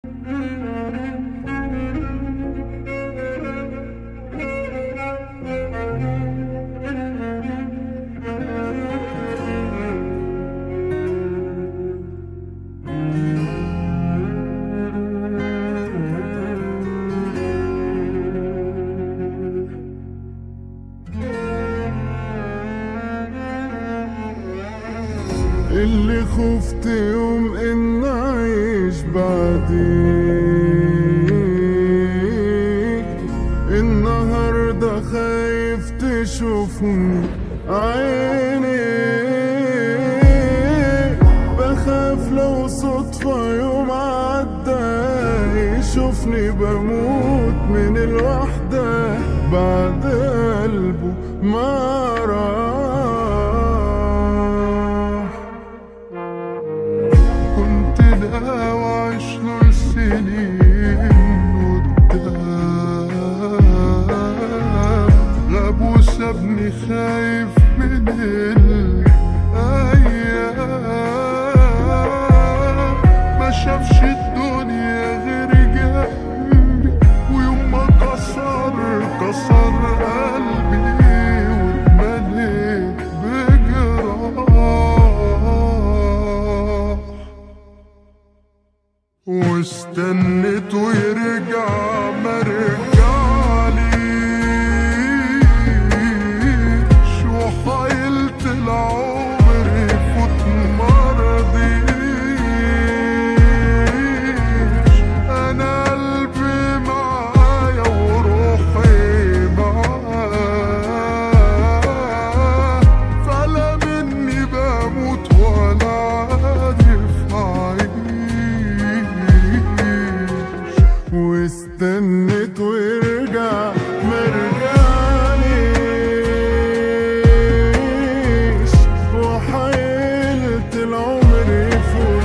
اللي خفت يوم ان اعيش بعديك النهارده خايف تشوفني عيني بخاف لو صدفة يوم عدى يشوفني بموت من الوحدة بعد قلبه ما راح كنت ناوي اعيش له السنين قدام غاب وسابني خايف من الايام ما شافش الدنيا غير جنبي ويوم ما كسر كسر قلبي واتمليت بجراح واستنيته يرجع ما رجعليش وحايلت العمر يفوت مرضيش انا قلبي معايا وروحي معاه فلا مني بموت ولا عارف اعيش واستنيت ويرجع مرجعليش وحايلت العمر يفوت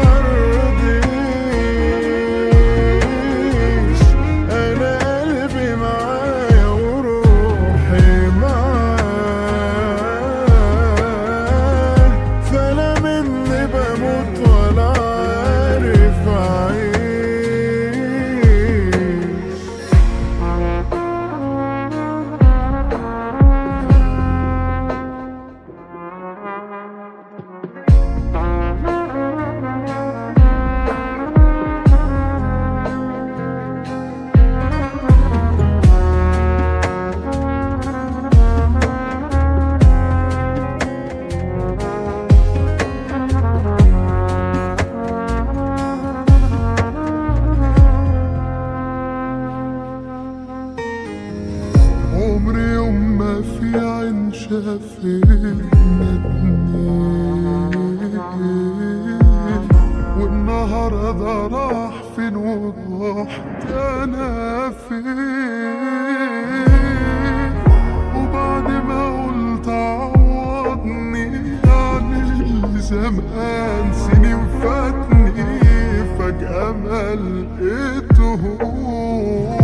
مرضيش انا قلبي معايا وروحي معاه فلا مني بموت ولا عارف اعيش عمري يوم ما في عين شافت والنهارده راح فين ورحت انا فين وبعد ما قلت عوضني عن اللي زمان سنين فاتني فجأة ما لقيتهوش